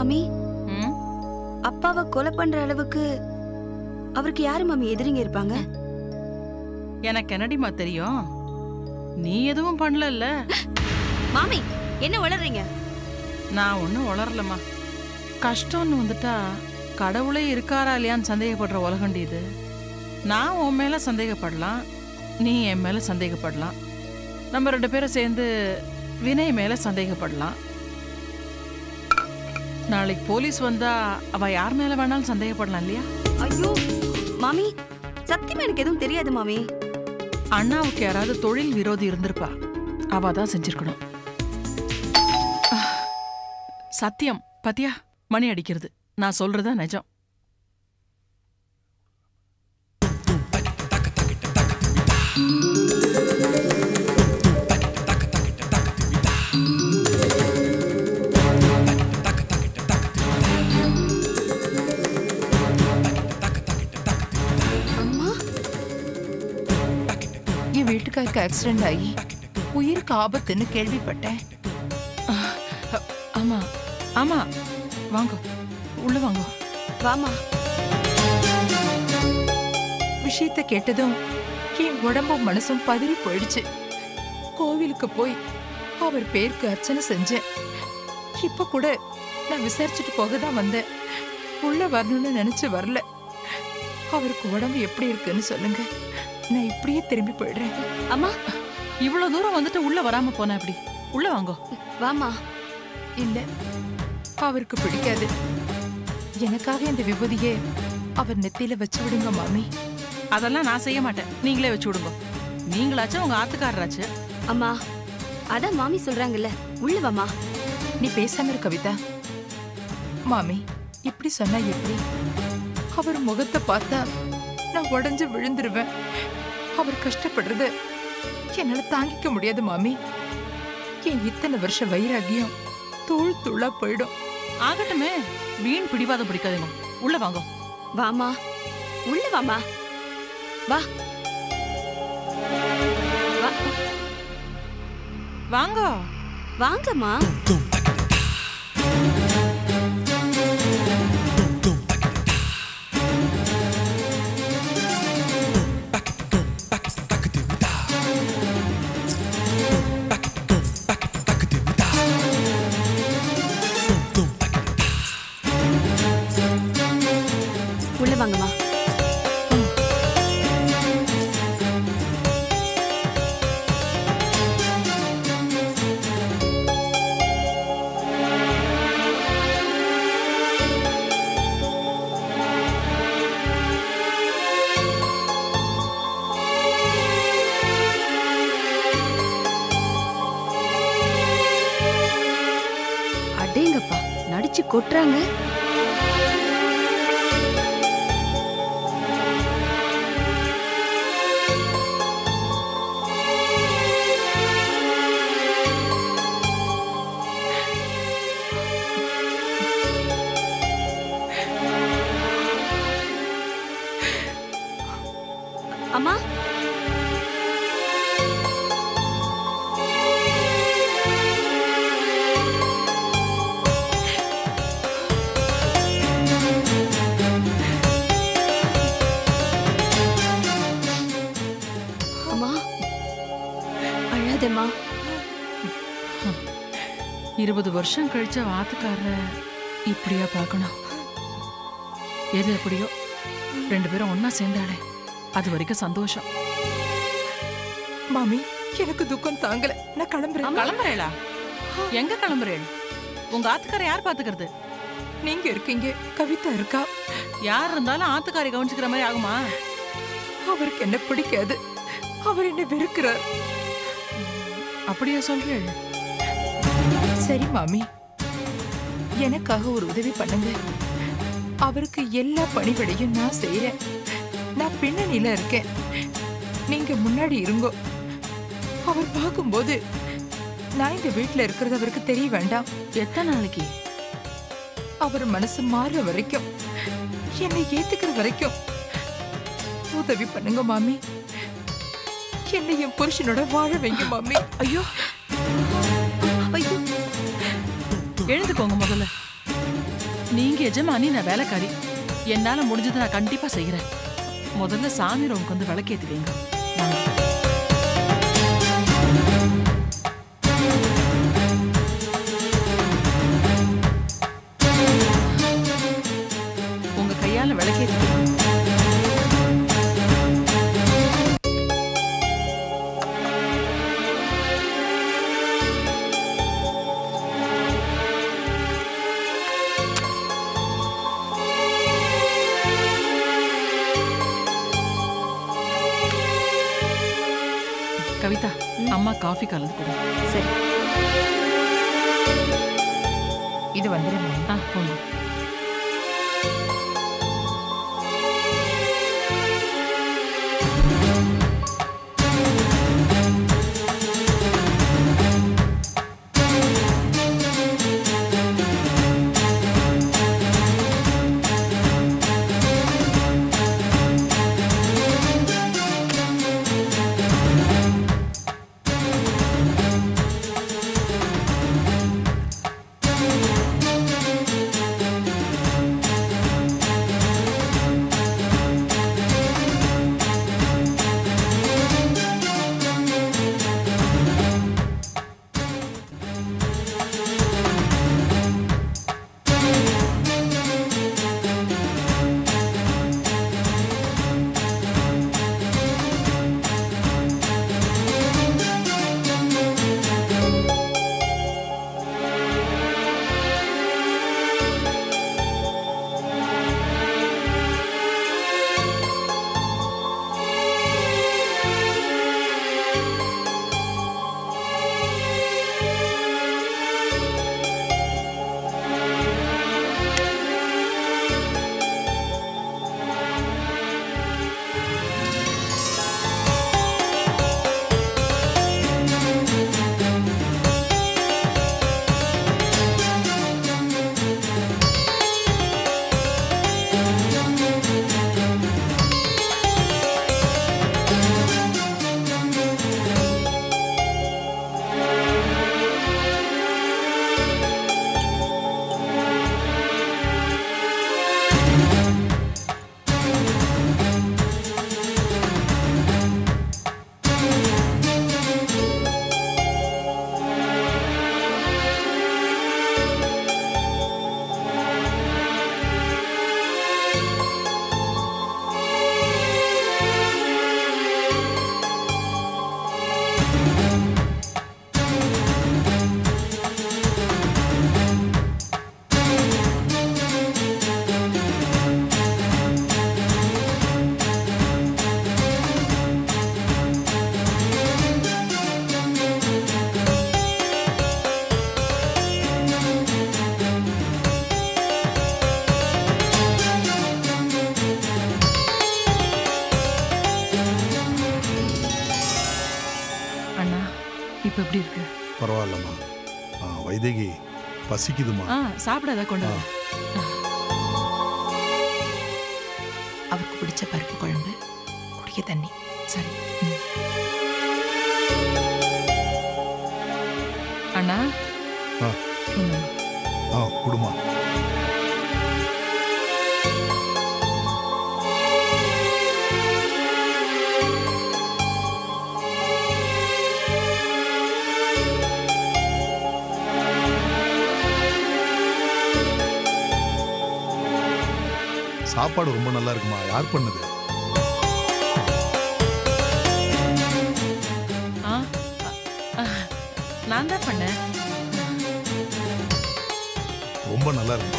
மாமி ம் அப்பாவை கொலை பண்ற அளவுக்கு அவருக்கு யாரு மாமி எதிரிங்க இருப்பாங்க எனக்கு என்னடிமா தெரியும் நீ எதுவும் பண்ணலல்ல மாமி என்ன வளர்றீங்க நான் ஒன்றும் வளரலம்மா கஷ்டம்னு வந்துட்டா கடவுளே இருக்காரா இல்லையான்னு சந்தேகப்படுற உலகண்டி இது நான் உன் மேல சந்தேகப்படலாம் நீ என் மேல சந்தேகப்படலாம் நம்ம ரெண்டு பேரும் சேர்ந்து வினய் மேல சந்தேகப்படலாம் நாளைக்கு போலீஸ் வந்தா அவ யார் மேல வேணாலும் சந்தேகப்படலாம் இல்லையா ஐயோ மாமி சத்தியமா எனக்கு எதுவும் தெரியாது மாமி அண்ணாவுக்கு யாராவது தொழில் விரோதி இருந்திருப்பா அவ தான் செஞ்சிருக்கணும் ஆஹ், சத்தியம் பாத்தியா மணி அடிக்கிறது நான் சொல்றதா நிஜம் அம்மா என் வீட்டுக்காருக்கு ஆக்சிடென்ட் ஆகி உயிருக்கு ஆபத்துன்னு கேள்விப்பட்டேன் ஆஹ், அ- ஆமா ஆமா வாங்க உள்ள வாங்க வாமா விஷயத்த கேட்டதும் என் உடம்பும் மனசும் பதறி போயிடுச்சு கோவிலுக்கு போய் அவர் பேருக்கு அர்ச்சனை செஞ்சேன் இப்ப கூட நான் விசாரிச்சுட்டு போக தான் வந்தேன் உள்ள வரணும்னு நினைச்சு வரல அவருக்கு உடம்பு எப்படி இருக்குன்னு சொல்லுங்க நான் இப்படியே திரும்பி போயிடுறேன் அம்மா இவ்வளவு தூரம் வந்துட்டு உள்ள வராம போன அப்படி உள்ள வாங்க வாமா இல்ல அவருக்கு பிடிக்காது எனக்காக இந்த விபூதியை அவர் நெத்தியில வச்சு விடுங்க மாமி அதெல்லாம் நான் செய்ய மாட்டேன் நீங்களே வச்சு விடுங்க நீங்களாச்சும் உங்க ஆத்துக்காரராச்சு அம்மா அதான் மாமி சொல்றாங்கல்ல உள்ள வாமா நீ பேசாம இரு கவிதா மாமி இப்படி சொன்னா எப்படி அவர் முகத்தை பார்த்தா நான் உடைஞ்சு விழுந்துருவேன் அவர் கஷ்டப்படுறது என்னால தாங்கிக்க முடியாது மாமி என் இத்தனை வருஷ வைராகியம் தூள் தூளா போயிடும் ஆகட்டுமே வீண் பிடிவாதம் பிடிக்காதீங்க உள்ள வாங்க வாமா உள்ள வாமா வா வா வாங்க வாங்கம்மா உள்ள வாங்கம்மா அடேங்கப்பா நடிச்சு கொட்டுறாங்க அம்மா அம்மா அழாதம்மா இருபது வருஷம் கழிச்ச வாத்துக்காரர இப்படியா பார்க்கணும் எது எப்படியோ ரெண்டு பேரும் ஒண்ணா சேர்ந்தாளே அது வரைக்கும் சந்தோஷம் மாமி எனக்கு துக்கம் தாங்கல நான் கிளம்புறேன் கிளம்புறேளா எங்க கிளம்புறேள் உங்க ஆத்துக்கார யார் பாத்துக்கிறது நீங்க இருக்கீங்க கவிதா இருக்கா யார் இருந்தாலும் ஆத்துக்காரி கவனிச்சுக்கிற மாதிரி ஆகுமா அவருக்கு என்ன பிடிக்காது அவர் என்ன வெறுக்கிறார் அப்படியா சொல்றேள் சரி மாமி எனக்காக ஒரு உதவி பண்ணுங்க அவருக்கு எல்லா பணிகளையும் நான் செய்யறேன் நான் பின்னணியில இருக்கேன் நீங்க முன்னாடி இருங்கோ அவர் பார்க்கும்போது நான் இந்த வீட்ல இருக்கிறது அவருக்கு தெரிய வேண்டாம் எத்தனை நாளைக்கு அவர் மனசு மாறுற வரைக்கும் என்னை ஏத்துக்கிற வரைக்கும் உதவி பண்ணுங்க மாமி என்னை என் புருஷனோட வாழ வைங்க மாமி ஐயோ ஐயோ எழுந்துக்கோங்க முதல்ல நீங்க எஜமானி நான் வேலைக்காரி என்னால முடிஞ்சதை நான் கண்டிப்பா செய்யறேன் முதல்ல சாமி ரூமுக்கு வந்து விளக்கேத்தி வைங்க வாங்க. உங்க கையால விளக்கேத்தி வைங்க. கவிதா அம்மா காஃபி கலந்து கொடு சரி இது வந்துடுமா ஆ போங்க அண்ணா இப்ப எப்படி இருக்கு பரவாயில்லம்மா ஆ, வைதேகி பசிக்குதுமா ஆ சாப்பிடாத கொண்டு வா. அவருக்கு பிடிச்ச பருப்பு குழம்பு குடிக்க தண்ணி சரி ம். அண்ணா ஆ. இந்தாங்க. ஆ குடுமா சாப்பாடு ரொம்ப நல்லா இருக்குமா யார் பண்ணது ஆ ஆ, நான் தான் பண்ணேன் ரொம்ப நல்லா இருக்குமா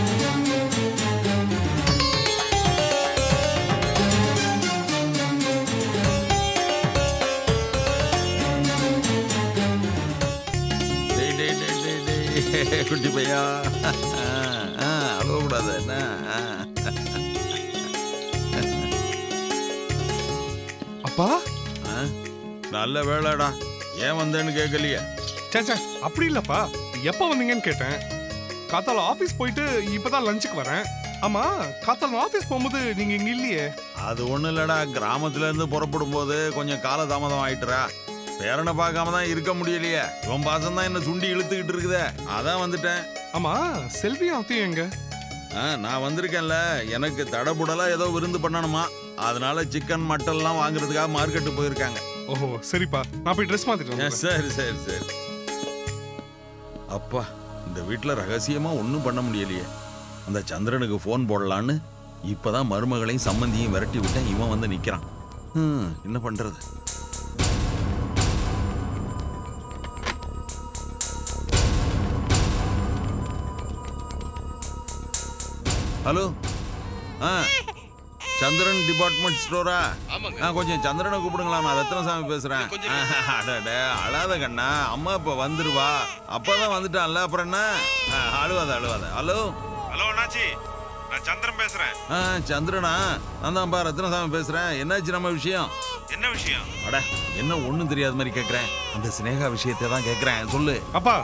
டேய் டேய் டேய் டேய் டேய் குட்டி பையா அழகக்கூடாது என்ன ஆ. அப்பா ஆ? நல்ல வேலைடா ஏன் வந்தேன்னு கேட்கலையே சேச்சே அப்படி இல்லப்பா எப்போ வந்தீங்கன்னு கேட்டேன் காத்தால ஆபீஸ் போயிட்டு இப்பதான் லஞ்சுக்கு வரேன் ஆமா காத்தால ஆபீஸ் போகும்போது நீங்க இங்க இல்லையே அது ஒண்ணும் இல்லடா கிராமத்துல இருந்து புறப்படும் போது கொஞ்சம் காலதாமதம் ஆயிட்டுறா பேரனை பார்க்காம தான் இருக்க முடியலையே இவன் பாசம் தான் என்ன சுண்டி இழுத்துக்கிட்டு இருக்குதே அதான் வந்துட்டேன் ஆமா செல்வியும் அத்தையும் எங்க ஆ, நான் வந்திருக்கேன்ல எனக்கு தடபுடலா ஏதோ விருந்து பண்ணணுமா அதனால சிக்கன் மட்டன்லாம் வாங்குறதுக்காக மார்க்கெட்டு போயிருக்காங்க ஓஹோ சரிப்பா நான் போய் ட்ரெஸ் மாத்திட்டு ஆ, வந்துடுறேன். சரி சரி சரி அப்பா இந்த வீட்டில் ரகசியமா ஒன்றும் பண்ண முடியலையே அந்த சந்திரனுக்கு ஃபோன் போடலான்னு இப்பதான் மருமகளையும் சம்மந்தியும் விரட்டி விட்டேன் இவன் வந்து நிக்கிறான் ஹம், என்ன பண்றது ஹலோ ஆ சந்திரன் டிபார்ட்மெண்ட் ஸ்டோரா ஆ கொஞ்சம் சந்திரனை கூப்பிடுங்களா நான் ரத்னசாமி பேசுறேன் அடட அழாத கண்ணா அம்மா இப்ப வந்துருவா அப்பதான் வந்துட்டான்ல அப்புறம் என்ன ஆ, அழுவாத அழுவாத ஹலோ ஹலோ அண்ணாச்சி நான் சந்திரன் பேசுறேன் ஆ சந்திரனா நான் தான்ப்பா ரத்னசாமி பேசுறேன் என்னாச்சு நம்ம விஷயம் என்ன விஷயம் அட என்ன ஒண்ணும் தெரியாத மாதிரி கேக்குறேன் அந்த சினேகா விஷயத்தை தான் கேக்குறேன் சொல்லு அப்பா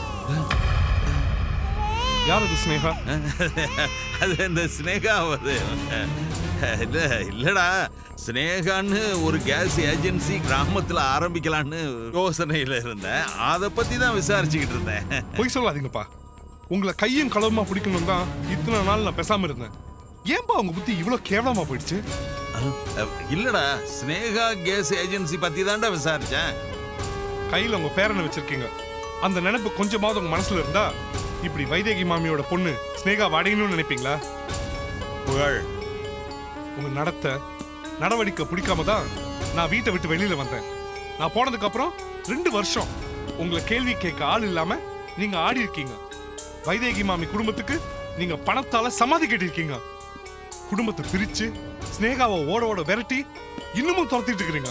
யார் அது ஸ்னேகா அது இந்த ஸ்னேகா அது இல்ல இல்லடா ஸ்னேகான்னு ஒரு கேஸ் ஏஜென்சி கிராமத்துல ஆரம்பிக்கலான்னு யோசனையில இருந்தேன் அதை பத்தி தான் விசாரிச்சுக்கிட்டு இருந்தேன் பொய் சொல்லாதீங்கப்பா உங்களை கையும் களவுமா பிடிக்கணும் தான் இத்தனை நாள் நான் பேசாம இருந்தேன் ஏன்பா உங்க புத்தி இவ்வளவு கேவலமா போயிடுச்சு அஹ், இல்லடா ஸ்னேகா கேஸ் ஏஜென்சி பத்தி தான்டா விசாரிச்சேன் கையில உங்க பேரனை வச்சிருக்கீங்க அந்த நினைப்பு கொஞ்சமாவது உங்க மனசுல இருந்தா இப்படி வைதேகி மாமியோட பொண்ணு ஸ்னேகா வடையணும்னு நினைப்பீங்களா புகழ் உங்க நடத்த நடவடிக்கை பிடிக்காம தான் நான் வீட்டை விட்டு வெளியில வந்தேன் நான் போனதுக்கு அப்புறம் ரெண்டு வருஷம் உங்களை கேள்வி கேட்க ஆள் இல்லாம நீங்க ஆடி இருக்கீங்க வைதேகி மாமி குடும்பத்துக்கு நீங்க பணத்தால சமாதி கட்டியிருக்கீங்க குடும்பத்தை பிரிச்சு ஸ்னேகாவை ஓட ஓட விரட்டி இன்னமும் துரத்திட்டு இருக்கிறீங்க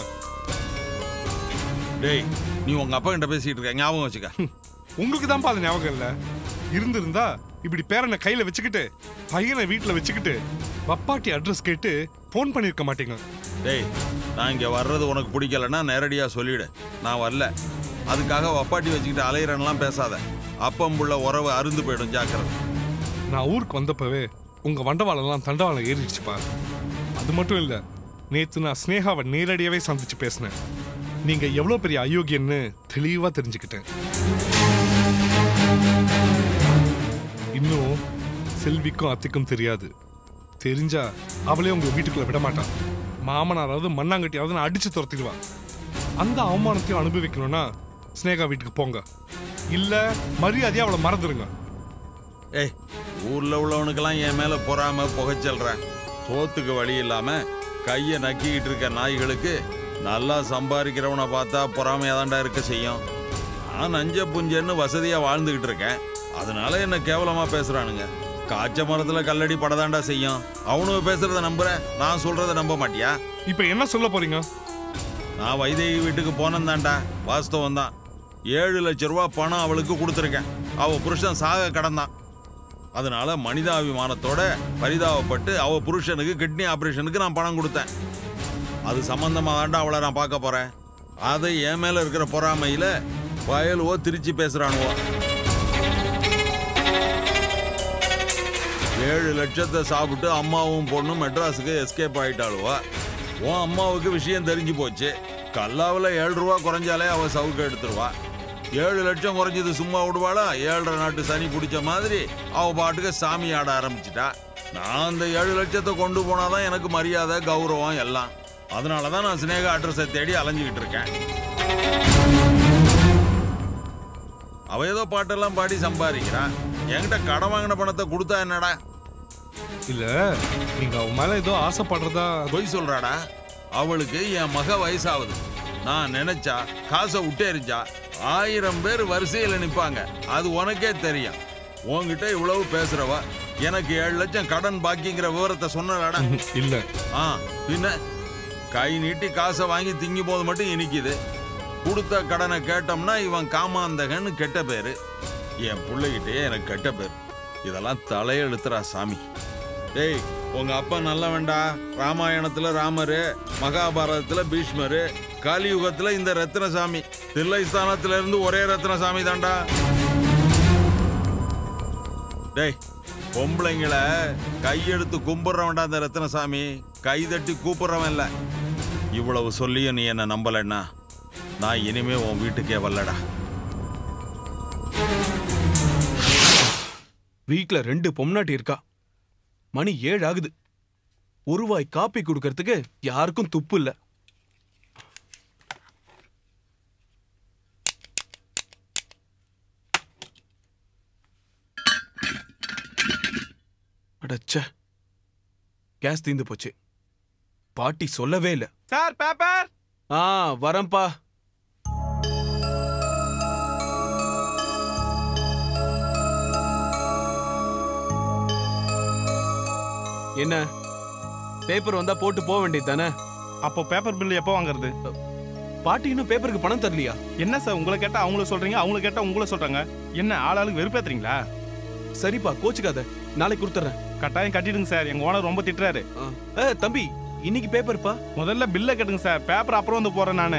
டேய் நீ உங்க அப்பா கிட்ட பேசிட்டு இருக்க ஞாபகம் வச்சுக்க உங்களுக்கு தான்ப்பா அது ஞாபகம் இல்ல இருந்திருந்தா இப்படி பேரனை கையில வச்சுக்கிட்டு பையனை வீட்டுல வச்சுக்கிட்டு வப்பாட்டி அட்ரஸ் கேட்டு ஃபோன் பண்ணிருக்க மாட்டீங்க டேய் நான் இங்க வர்றது உனக்கு பிடிக்கலன்னா நேரடியா சொல்லிடு நான் வரல அதுக்காக வப்பாட்டி வச்சுக்கிட்டு அலையிறன்லாம் பேசாத அப்பம் புள்ள உறவு அருந்து போயிடும் ஜாக்கிரதை நான் ஊருக்கு வந்தப்பவே உங்க வண்டவாளம்லாம் தண்டவாளம் ஏறிடுச்சுப்பா அது மட்டும் இல்ல நேத்து நான் ஸ்னேகாவை நேரடியாவே சந்திச்சு பேசினேன் நீங்க எவ்வளவு பெரிய அயோக்கியன்னு தெளிவா தெரிஞ்சுக்கிட்டேன் இன்னும் செல்விக்கும் அத்திக்கும் தெரியாது தெரிஞ்சா அவளே உங்க வீட்டுக்குள்ள விட மாட்டான் மாமனாராவது மண்ணாங்கட்டியாவது நான் அடிச்சு துரத்திடுவா அந்த அவமானத்தையும் அனுபவிக்கணும்னா ஸ்னேகா வீட்டுக்கு போங்க இல்ல மரியாதையா அவளை மறந்துடுங்க ஏய் ஊர்ல உள்ளவனுக்கெல்லாம் என் மேல பொறாம புகைச்சல்றேன் சோத்துக்கு வழி இல்லாம கையை நக்கிக்கிட்டு இருக்க நாய்களுக்கு நல்லா சம்பாதிக்கிறவனை பார்த்தா பொறாமையா தான்டா இருக்க செய்யும் நான் நஞ்ச புஞ்சன்னு வசதியா வாழ்ந்துகிட்டு இருக்கேன் அதனால என்ன கேவலமா பேசுறானுங்க காய்ச்ச மரத்துல கல்லடி படதாண்டா செய்யும் அவனுங்க பேசுறத நம்புற நான் சொல்றத நம்ப மாட்டியா இப்ப என்ன சொல்ல போறீங்க நான் வைதேகி வீட்டுக்கு போனேன் தான்டா வாஸ்தவம் தான் ஏழு லட்ச ரூபா பணம் அவளுக்கு கொடுத்துருக்கேன் அவ புருஷன் சாக கடந்தான் அதனால மனிதாபிமானத்தோட பரிதாபப்பட்டு அவ புருஷனுக்கு கிட்னி ஆபரேஷனுக்கு நான் பணம் கொடுத்தேன் அது சம்பந்தமா தாண்டா அவளை நான் பார்க்க போறேன் அதை என் மேல இருக்கிற பொறாமையில வயலுவோ திருச்சி பேசுறானுவோ ஏழு லட்சத்தை சாப்பிட்டு அம்மாவும் பொண்ணும் மெட்ராஸுக்கு எஸ்கேப் ஆயிட்டாளுவா உன் அம்மாவுக்கு விஷயம் தெரிஞ்சு போச்சு கல்லாவில் ஏழு ரூபா குறைஞ்சாலே அவ சவுக்கு எடுத்துருவா ஏழு லட்சம் குறைஞ்சது சும்மா விடுவாளா ஏழரை நாட்டு சனி பிடிச்ச மாதிரி அவ பாட்டுக்கு சாமி ஆட ஆரம்பிச்சிட்டா நான் அந்த ஏழு லட்சத்தை கொண்டு போனாதான் எனக்கு மரியாதை கௌரவம் எல்லாம் அதனால தான் நான் சினேகா அட்ரஸை தேடி அலைஞ்சிக்கிட்டு இருக்கேன் அவ ஏதோ பாட்டெல்லாம் பாடி சம்பாதிக்கிறான் என்கிட்ட கடன் வாங்கின பணத்தை கொடுத்தா என்னடா இல்ல நீங்க அவன் மேல ஏதோ ஆசைப்படுறதா பொய் சொல்றாடா அவளுக்கு என் மக வயசாகுது நான் நினைச்சா காசை விட்டேறிஞ்சா ஆயிரம் பேர் வரிசையில் நிப்பாங்க அது உனக்கே தெரியும் உன்கிட்ட இவ்வளவு பேசுறவ எனக்கு ஏழு லட்சம் கடன் பாக்கிங்கிற விவரத்தை சொன்னடாடா இல்ல ஆ பின்ன கை நீட்டி காசை வாங்கி திங்கும் போது மட்டும் இனிக்குது கொடுத்த கடனை கேட்டோம்னா இவன் காமாந்தகன்னு கெட்ட பேரு என் பிள்ளைகிட்டே எனக்கு கெட்ட பேர் இதெல்லாம் தலையெழுத்துறா சாமி டேய் உங்க அப்பா நல்லவன்டா ராமாயணத்துல ராமரு மகாபாரதத்துல பீஷ்மரு கலியுகத்துல இந்த ரத்னசாமி தில்லை ஸ்தானத்துல இருந்து ஒரே ரத்னசாமி தான்டா டேய் பொம்பளைங்கள கையெடுத்து கும்பிடுறவன்டா அந்த ரத்னசாமி கை தட்டி கூப்பிடுறவன் இல்ல இவ்வளவு சொல்லியும் நீ என்ன நம்பலன்னா நான் இனிமே உன் வீட்டுக்கே வரலடா வீட்ல ரெண்டு பொம்னாட்டி இருக்கா மணி ஏழு ஆகுது ஒரு வாய் காப்பி கொடுக்கறதுக்கு யாருக்கும் துப்பு இல்ல அடச்சே கேஸ் தீந்து போச்சு பாட்டி சொல்லவே இல்ல சார் பேப்பர் ஆ வரேன்பா என்ன பேப்பர் வந்தா போட்டு போக வேண்டியது தானே அப்போ பேப்பர் பில் எப்போ வாங்குறது பாட்டி இன்னும் பேப்பருக்கு பணம் தரலையா என்ன சார் உங்களை கேட்டா அவங்கள சொல்றீங்க அவங்கள கேட்டா உங்களை சொல்றாங்க என்ன ஆளாளுக்கு வெறுப்பேத்துறீங்களா சரிப்பா கோச்சுக்காத நாளைக்கு கொடுத்துறேன் கட்டாயம் கட்டிடுங்க சார் எங்க ஓனர் ரொம்ப திட்டுறாரு ஏ தம்பி இன்னைக்கு பேப்பர்ப்பா முதல்ல பில்ல கட்டுங்க சார் பேப்பர் அப்புறம் வந்து போறேன் நானு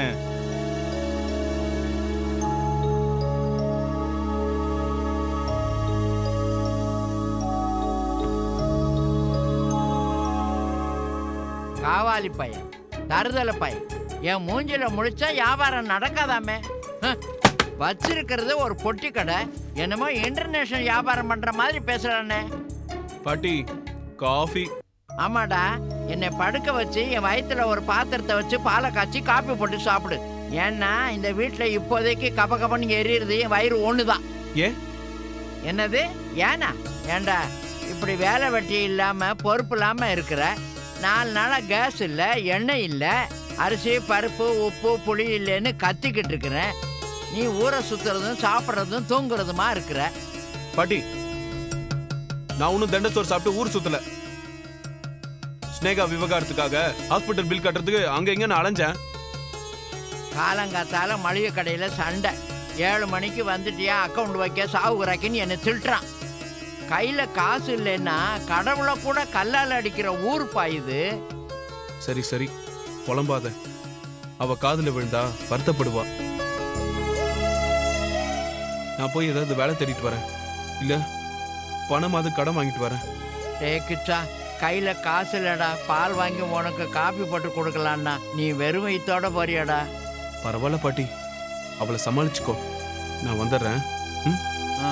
காவாலி பையன் தருதல பையன் என் மூஞ்சில முழிச்சா வியாபாரம் நடக்காதாமே ஹ், வச்சிருக்கிறது ஒரு பொட்டி கடை என்னமோ இன்டர்நேஷனல் வியாபாரம் பண்ற மாதிரி பேசுறானே பாட்டி காஃபி ஆமாடா என்னை படுக்க வச்சு என் வயித்துல ஒரு பாத்திரத்தை வச்சு பாலை காய்ச்சி காப்பி போட்டு சாப்பிடு ஏன்னா இந்த வீட்டில் இப்போதைக்கு கப கபன்னு எரியுறது என் வயிறு ஒண்ணுதான் ஏன் என்னது ஏனா ஏண்டா இப்படி வேலை வெட்டி இல்லாம பொறுப்பு இல்லாம இருக்கிற நாலு நாளா கேஸ் இல்ல எண்ணெய் இல்ல அரிசி பருப்பு உப்பு புளி இல்லைன்னு கத்திக்கிட்டு இருக்கிறேன் நீ ஊரை சுத்துறதும் சாப்பிட்றதும் தூங்குறதுமா இருக்கிற பாட்டி நான் ஒன்றும் தண்டச்சோறு சாப்பிட்டு ஊர் சுத்தல ஸ்னேகா விவகாரத்துக்காக ஹாஸ்பிட்டல் பில் கட்டுறதுக்கு அங்க எங்க நான் அலைஞ்சேன் காலங்காத்தால மளிகை கடையில சண்டை ஏழு மணிக்கு வந்துட்டியா அக்கௌண்ட் வைக்க சாவுகிறாக்கின்னு என்னை திட்டுறான் கையில காசு இல்லைன்னா கடவுளை கூட கல்லால் அடிக்கிற ஊர் பாயுது சரி சரி புலம்பாத அவ காதுல விழுந்தா வருத்தப்படுவா நான் போய் ஏதாவது வேலை தேடிட்டு வரேன் இல்ல பணமாவது கடன் வாங்கிட்டு வரேன் டே கிச்சா கையில காசு இல்லடா பால் வாங்கி உனக்கு காபி போட்டு கொடுக்கலான்னா நீ வெறும் வயித்தோட போறியாடா பரவாயில்ல பாட்டி அவளை சமாளிச்சுக்கோ நான் வந்துடுறேன் ம்? ஆ.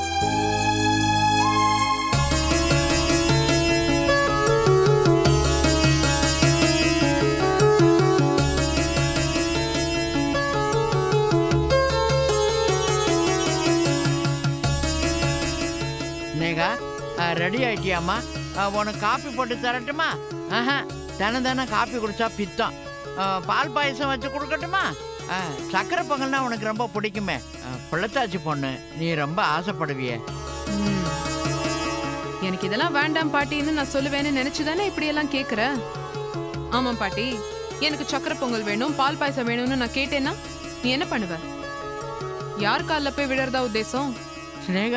நேகா ரெடி ஆயிட்டியாம்மா ஆ, உனக்கு காப்பி போட்டு தரட்டுமா ஆஹா தினம் தினம் காப்பி குடிச்சா பித்தம் ஆ, பால் பாயசம் வச்சு கொடுக்கட்டுமா ஆ, சக்கரை பொங்கல்னா உனக்கு ரொம்ப பிடிக்குமே ஆ, பிள்ளைத்தாச்சி பொண்ணு நீ ரொம்ப ஆசைப்படுவியே ம். எனக்கு இதெல்லாம் வேண்டாம் பாட்டின்னு நான் சொல்லுவேன்னு நினைச்சுதானே இப்படி எல்லாம் கேக்குற ஆமா பாட்டி எனக்கு சக்கரை பொங்கல் வேணும் பால் பாயசம் வேணும்னு நான் கேட்டேன்னா நீ என்ன பண்ணுவ யார் கால்ல போய் விழறதா உத்தேசம் ஸ்னேகா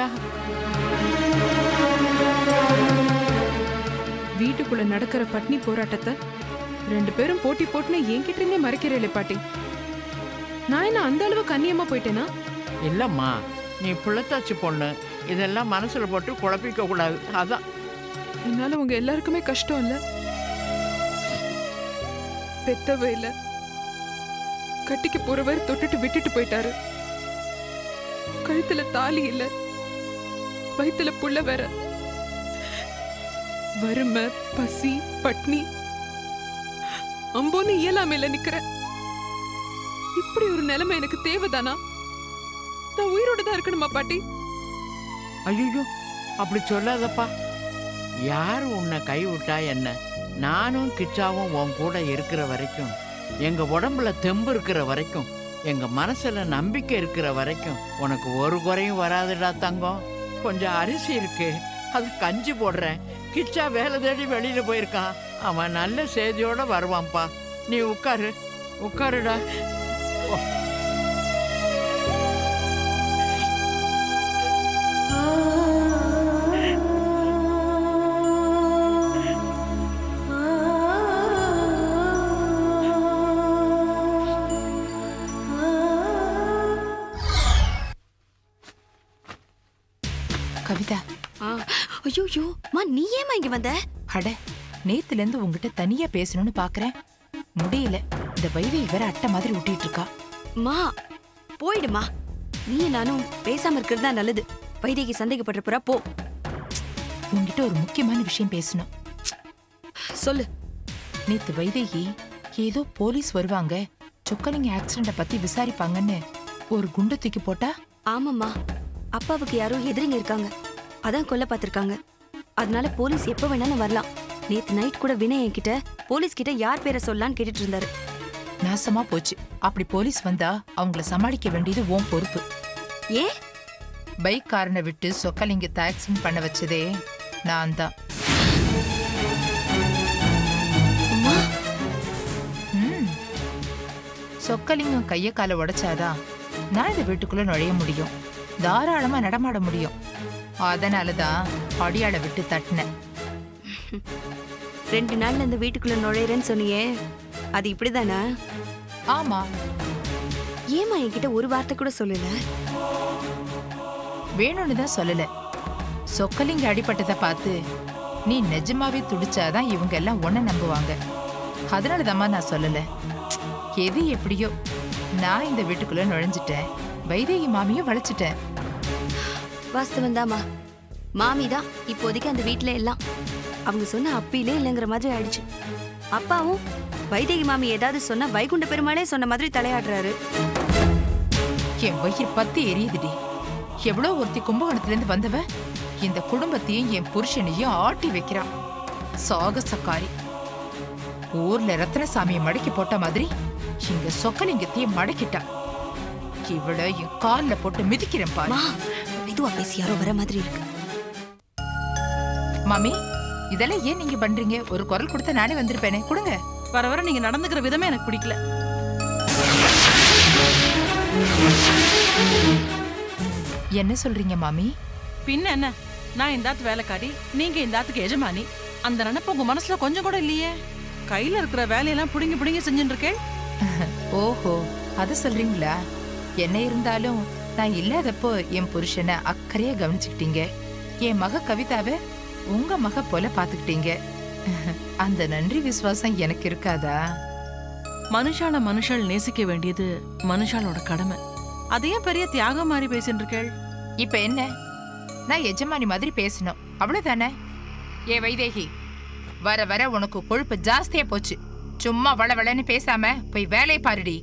வீட்டுக்குள்ள நடக்கிற பட்னி போராட்டத்தை ரெண்டு பேரும் போட்டி போட்டுன்னு என்கிட்ட இருந்தே மறைக்கிறேளே பாட்டி நான் என்ன அந்த அளவு கண்ணியமா போயிட்டேனா இல்லம்மா நீ பிள்ளைத்தாச்சி பொண்ணு இதெல்லாம் மனசுல போட்டு குழப்பிக்க கூடாது அதான் என்னால உங்க எல்லாருக்குமே கஷ்டம் இல்ல பெத்தவ இல்ல கட்டிக்கு போறவர் தொட்டுட்டு விட்டுட்டு போயிட்டாரு கழுத்துல தாலி இல்ல வயித்துல புள்ள வேற வறுமை பசி பட்னி அம்போன்னு இயலாமையில நிக்கிறேன் இப்படி ஒரு நிலைமை எனக்கு தேவைதானா நான் உயிரோட தான் இருக்கணுமா பாட்டி ஐயோ அப்படி சொல்லாதப்பா யார் உன்னை கைவிட்டா என்ன நானும் கிச்சாவும் உன் கூட இருக்கிற வரைக்கும் எங்க உடம்புல தெம்பு இருக்கிற வரைக்கும் எங்க மனசுல நம்பிக்கை இருக்கிற வரைக்கும் உனக்கு ஒரு குறையும் வராதுடா தங்கம் கொஞ்சம் அரிசி இருக்கு அது கஞ்சி போடுறேன் கிச்சா வேலை தேடி வெளியில போயிருக்கான் அவன் நல்ல செய்தியோட வருவான்ப்பா நீ உட்காரு உட்காருடா கவிதா ஐயோ மா நீ ஏமா இங்க வந்த அட நேத்துல இருந்து உங்ககிட்ட தனியா பேசணும்னு பாக்குறேன் முடியல இந்த வைவை வேற அட்டை மாதிரி ஒட்டிட்டு இருக்கா மா போயிடுமா நீ நானும் பேசாம இருக்கிறது தான் நல்லது வைதேகி சந்தேகப்படுற போறா போ உன்கிட்ட ஒரு முக்கியமான விஷயம் பேசணும் சொல்லு நேத்து வைதேகி ஏதோ போலீஸ் வருவாங்க சொக்கலிங்க ஆக்சிடென்ட பத்தி விசாரிப்பாங்கன்னு ஒரு குண்டு தூக்கி போட்டா ஆமாம்மா அப்பாவுக்கு யாரோ எதிரிங்க இருக்காங்க அதான் கொல்ல பார்த்திருக்காங்க அதனால போலீஸ் எப்போ வேணாலும் வரலாம் நேத்து நைட் கூட வினய் என்கிட்ட போலீஸ் கிட்ட யார் பேரை சொல்லலான்னு கேட்டுட்டு இருந்தாரு நாசமா போச்சு அப்படி போலீஸ் வந்தா அவங்கள சமாளிக்க வேண்டியது உன் பொறுப்பு ஏன் பைக் காரனை விட்டு சொக்கலிங்கத்தை ஆக்சிடென்ட் பண்ண வச்சதே நான் தான் ம். சொக்கலிங்கம் கைய காலை உடைச்சாதான் நான் இந்த வீட்டுக்குள்ள நுழைய முடியும் தாராளமா நடமாட முடியும் அதனாலதான் அடியாளை விட்டு தட்டினேன் ரெண்டு நாள்ல இந்த வீட்டுக்குள்ள நுழையிறேன்னு சொன்னியே அது இப்படிதானா ஆமா ஏமா என்கிட்ட ஒரு வார்த்தை கூட சொல்லல வேணும்னு தான் சொல்லல சொக்கலிங்க அடிபட்டதை பார்த்து நீ நிஜமாவே துடிச்சாதான் இவங்க எல்லாம் உன்னை நம்புவாங்க அதனாலதாம்மா நான் சொல்லல எது எப்படியோ நான் இந்த வீட்டுக்குள்ள நுழைஞ்சிட்டேன் வைதேகி மாமியும் வளைச்சிட்டேன் வாஸ்தவம் தாமா மாமி தான் இப்போதைக்கு அந்த வீட்ல எல்லாம் அவங்க சொன்ன அப்பிலே இல்லைங்கிற மாதிரி ஆயிடுச்சு அப்பாவும் வைதேகி மாமி ஏதாவது சொன்னா வைகுண்ட பெருமாளே சொன்ன மாதிரி தலையாடுறாரு என் வயிறு பத்தி எரியுதுடி எவ்வளோ ஒருத்தி கும்பகோணத்துல இருந்து வந்தவ இந்த குடும்பத்தையும் என் புருஷனையும் ஆட்டி வைக்கிறான் சாகசக்காரி ஊர்ல ரத்னசாமியை மடக்கி போட்ட மாதிரி இங்க சொக்கலிங்கத்தையும் மடக்கிட்டா இவள என் கால்ல போட்டு மிதிக்கிறேன் பாரு மா மெதுவா பேசி யாரோ வர மாதிரி இருக்கு மாமி இதெல்லாம் ஏன் நீங்க பண்றீங்க ஒரு குரல் கொடுத்தா நானே வந்திருப்பேனே கொடுங்க வர வர நீங்க நடந்துக்கிற விதமே எனக்கு பிடிக்கல என்ன சொல்றீங்க மாமி பின்ன என்ன நான் இந்த ஆத்து வேலைக்காரி நீங்க இந்த ஆத்துக்கு எஜமானி அந்த நினைப்பு உங்க மனசுல கொஞ்சம் கூட இல்லையே கையில இருக்கிற வேலையெல்லாம் புடுங்கி புடுங்கி செஞ்சுட்டு இருக்கேன் ஓஹோ அது சொல்றீங்களா என்ன இருந்தாலும் நான் இல்லாதப்போ என் புருஷனை அக்கறையா கவனிச்சுக்கிட்டீங்க என் மக கவிதாவை உங்க மக போல பாத்துக்கிட்டீங்க அந்த நன்றி விசுவாசம் எனக்கு இருக்காதா மனுஷால மனுஷால் நேசிக்க வேண்டியது மனுஷாலோட கடமை அதையே பெரிய தியாகம் மாதிரி பேசிட்டு இருக்கேள் இப்ப என்ன நான் எஜமானி மாதிரி பேசணும் அவ்வளவுதானே ஏ வைதேகி வர வர உனக்கு கொழுப்பு ஜாஸ்தியா போச்சு சும்மா வள வளன்னு பேசாம போய் வேலையை பாருடி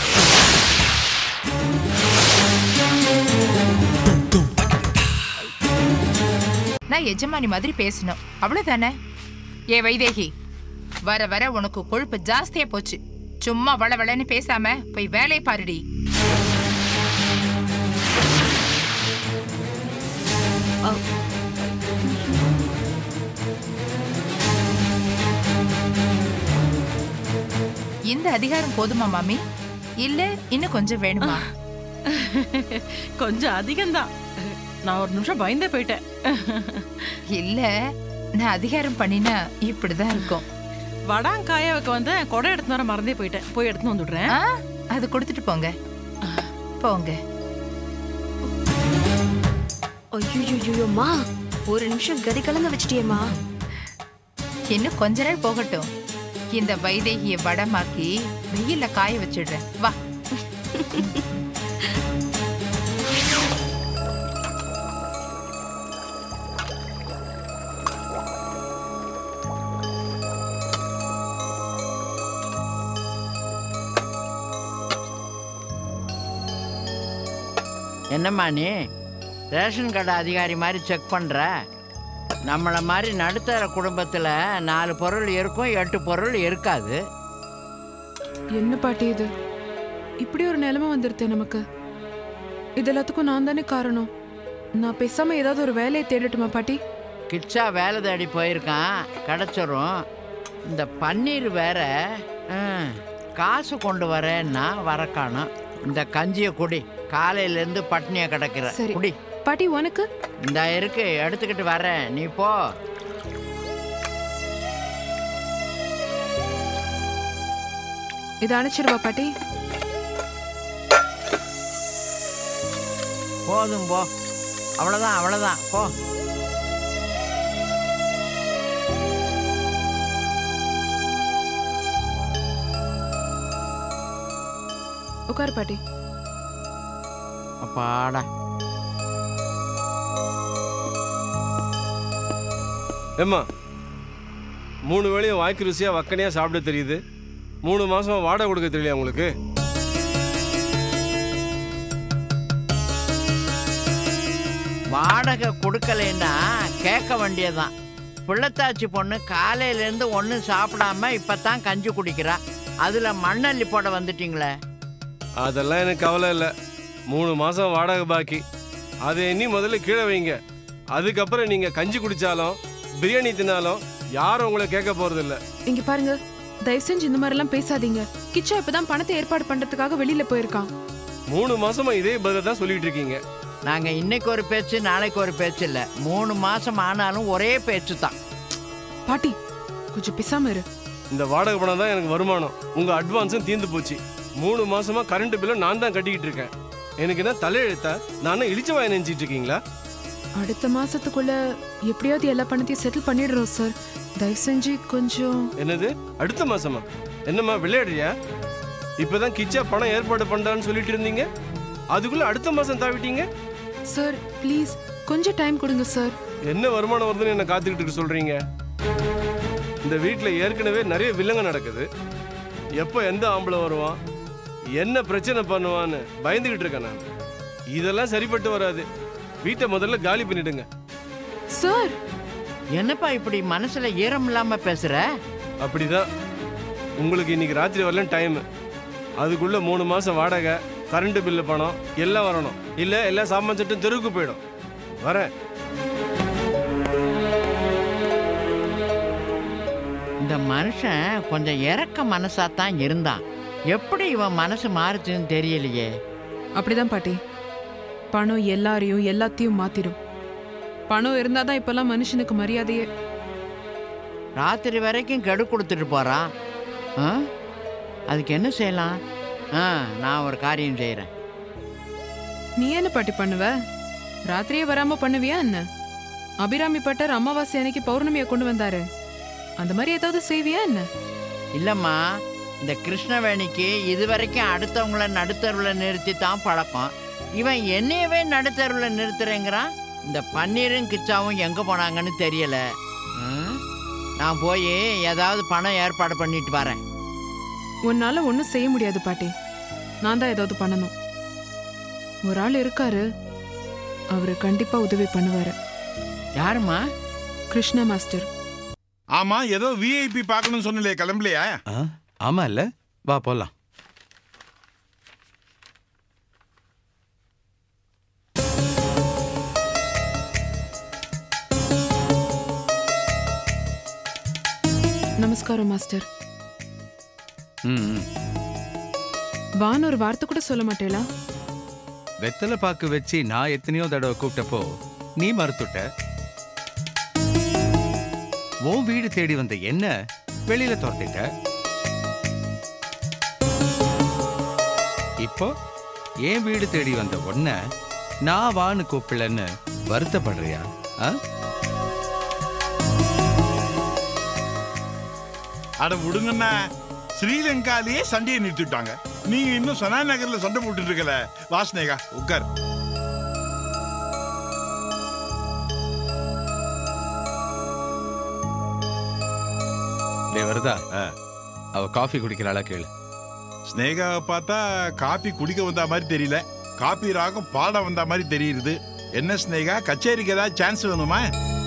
நான் எஜமானி மாதிரி பேசணும் அவ்வளவுதானே ஏ வைதேகி வர வர உனக்கு கொழுப்பு ஜாஸ்தியா போச்சு சும்மா வள வளன்னு பேசாம போய் வேலையை பாருடி இந்த அதிகாரம் போதுமா மாமி இல்ல இன்னும் கொஞ்சம் வேணுமா கொஞ்சம் அதிகம்தான் நான் ஒரு நிமிஷம் பயந்தே போயிட்டேன் இல்ல நான் அதிகாரம் பண்ணினா இப்படிதான் இருக்கும் வடாங்காய வைக்க வந்து கொடை எடுத்து வர மறந்தே போயிட்டேன் போய் எடுத்து வந்துடுறேன் ஆ, அது கொடுத்துட்டு போங்க போங்க ஐயோயோயோமா ஒரு நிமிஷம் கதி கலங்க வச்சிட்டியேம்மா இன்னும் கொஞ்ச நாள் போகட்டும் இந்த வைதேகிய வடமாக்கி வெயில்ல காய வச்சிடுறேன் வா என்னம்மா நீ ரேஷன் கடை அதிகாரி மாதிரி செக் பண்ணுற நம்மளை மாதிரி நடுத்தர குடும்பத்தில் நாலு பொருள் இருக்கும் எட்டு பொருள் இருக்காது என்ன பாட்டி இது இப்படி ஒரு நிலைமை வந்துருத்தே நமக்கு இது எல்லாத்துக்கும் நான் தானே காரணம் நான் பேசாம ஏதாவது ஒரு வேலையை தேடட்டுமா பாட்டி கிட்சா வேலை தேடி போயிருக்கான் கிடச்சிரும் இந்த பன்னீர் வேற ம், காசு கொண்டு வரேன்னா வர காணோம் இந்த கஞ்சியை குடி காலையிலேருந்து பட்னியாக கிடக்கிற சரி. குடி பாட்டி உனக்கு இந்த இருக்கு எடுத்துக்கிட்டு வரேன் நீ போ இதை அனுப்பிச்சிருவா பாட்டி போதும் போ அவ்வளோதான் அவ்வளோதான் போ உட்காரு பாட்டி அப்பாடா ஏம்மா மூணு வேளையும் வாய்க்கு ருசியாக வக்கனையாக சாப்பிட தெரியுது மூணு மாசம் வாடகை கொடுக்க தெரியலையா உங்களுக்கு வாடகை கொடுக்கலைன்னா கேட்க வேண்டியதுதான் பிள்ளைத்தாச்சி பொண்ணு காலையிலேருந்து ஒன்றும் சாப்பிடாம இப்போ தான் கஞ்சி குடிக்கிறா அதில் மண்ணள்ளி போட வந்துட்டீங்களே அதெல்லாம் எனக்கு கவலை இல்லை மூணு மாசம் வாடகை பாக்கி அதை எண்ணி முதல்ல கீழே வைங்க அதுக்கப்புறம் நீங்க கஞ்சி குடிச்சாலும் பிரியாணி தின்னாலும் யாரும் உங்களை கேட்க போறதில்ல இங்க பாருங்க தயவு செஞ்சு இந்த மாதிரி எல்லாம் பேசாதீங்க கிச்சா இப்பதான் பணத்தை ஏற்பாடு பண்றதுக்காக வெளியில போயிருக்கான் மூணு மாசமா இதே பதில தான் சொல்லிட்டு இருக்கீங்க நாங்கள் இன்னைக்கு ஒரு பேச்சு நாளைக்கு ஒரு பேச்சு இல்லை மூணு மாதம் ஆனாலும் ஒரே பேச்சு தான் பாட்டி கொஞ்சம் பிசாம இரு இந்த வாடகை பணம் தான் எனக்கு வருமானம் உங்க அட்வான்ஸும் தீர்ந்து போச்சு மூணு மாசமா கரண்ட் பில்லை நான் தான் கட்டிக்கிட்டு இருக்கேன் எனக்கு என்ன தலையெழுத்தா நானும் இழிச்சவாய் நினைச்சிட்டு இருக்கீங்களா அடுத்த மாசத்துக்குள்ள எப்படியாவது எல்லா பணத்தையும் செட்டில் பண்ணிடுறோம் சார் தயவு செஞ்சு கொஞ்சம் என்னது அடுத்த மாசமா என்னம்மா விளையாடுறியா இப்பதான் கிச்சா பணம் ஏற்பாடு பண்றான்னு சொல்லிட்டு இருந்தீங்க அதுக்குள்ள அடுத்த மாசம் தாவிட்டீங்க சார் ப்ளீஸ் கொஞ்சம் டைம் கொடுங்க சார் என்ன வருமானம் வருதுன்னு என்ன காத்துக்கிட்டு இருக்க சொல்றீங்க இந்த வீட்ல ஏற்கனவே நிறைய வில்லங்க நடக்குது எப்போ எந்த ஆம்பளை வருவான் என்ன பிரச்சனை பண்ணுவான்னு பயந்துகிட்டு இருக்கேன் நான் இதெல்லாம் சரிப்பட்டு வராது வீட்டை முதல்ல காலி பண்ணிடுங்க சார் என்னப்பா இப்படி மனசுல ஈரம் இல்லாம பேசுற அப்படிதான் உங்களுக்கு இன்னைக்கு ராத்திரி வரலாம் டைம் அதுக்குள்ள மூணு மாசம் வாடகை கரண்ட் பில்லு பணம் எல்லாம் வரணும் இல்ல எல்லா சாமான் சட்டும் தெருவுக்கு போயிடும் வரேன் இந்த மனுஷன் கொஞ்சம் இறக்க மனசா தான் இருந்தான் எப்படி இவன் மனசு மாறுச்சுன்னு தெரியலையே அப்படிதான் பாட்டி பணம் எல்லாரையும் எல்லாத்தையும் மாத்திடும் பணம் இருந்தாதான் இப்பெல்லாம் மனுஷனுக்கு மரியாதையே ராத்திரி வரைக்கும் கெடு கொடுத்துட்டு போறான் ஆ? அதுக்கு என்ன செய்யலாம் ஆ நான் ஒரு காரியம் செய்கிறேன் நீ என்ன பாட்டி பண்ணுவ ராத்திரியே வராம பண்ணுவியா என்ன அபிராமி பட்டர் அமாவாசை அன்னைக்கு பௌர்ணமியை கொண்டு வந்தாரு அந்த மாதிரி ஏதாவது செய்வியா என்ன இல்லைம்மா இந்த கிருஷ்ணவேணிக்கு இது வரைக்கும் அடுத்தவங்கள நடுத்தருவில் நிறுத்தி தான் பழக்கம் இவன் என்னையவே நடுத்தருவில் நிறுத்துறேங்கிறான் இந்த பன்னீரும் கிச்சாவும் எங்கே போனாங்கன்னு தெரியல ம்? நான் போய் ஏதாவது பணம் ஏற்பாடு பண்ணிட்டு வரேன் உன்னால ஒன்றும் செய்ய முடியாது பாட்டி நான் தான் ஏதாவது பண்ணணும் ஒரு ஆள் இருக்காரு அவரு கண்டிப்பா உதவி பண்ணுவாரு யாருமா கிருஷ்ண மாஸ்டர் ஆமா ஏதோ விஐபி பார்க்கணும்னு சொன்னலே கிளம்பலையா ஆமா இல்ல வா போலாம் நமஸ்காரம் மாஸ்டர் ம் ம். வான்னு ஒரு வார்த்தை கூட சொல்ல மாட்டேளா வெத்தலை பாக்கு வச்சு நான் எத்தனையோ தடவை கூப்பிட்டப்போ நீ மறுத்துட்ட உன் வீடு தேடி வந்த என்ன வெளியில துரத்திட்ட இப்போ என் வீடு தேடி வந்த உன்ன நான் வான்னு கூப்பிடலன்னு வருத்தப்படுறியா ஆ? அட விடுங்கண்ணா ஸ்ரீலங்காலேயே சண்டையை நிறுத்திட்டாங்க நீங்க இன்னும் சனா நகர்ல சண்டை போட்டுட்டு இருக்கல வாஸ்னேகா உட்கார் டேய் வருதா அவ காஃபி குடிக்கிறாளா கேளு ஸ்னேகாவை பார்த்தா காப்பி குடிக்க வந்த மாதிரி தெரியல காப்பி ராகம் பாட வந்த மாதிரி தெரியுது என்ன ஸ்னேகா கச்சேரிக்கு ஏதாவது சான்ஸ் வேணுமா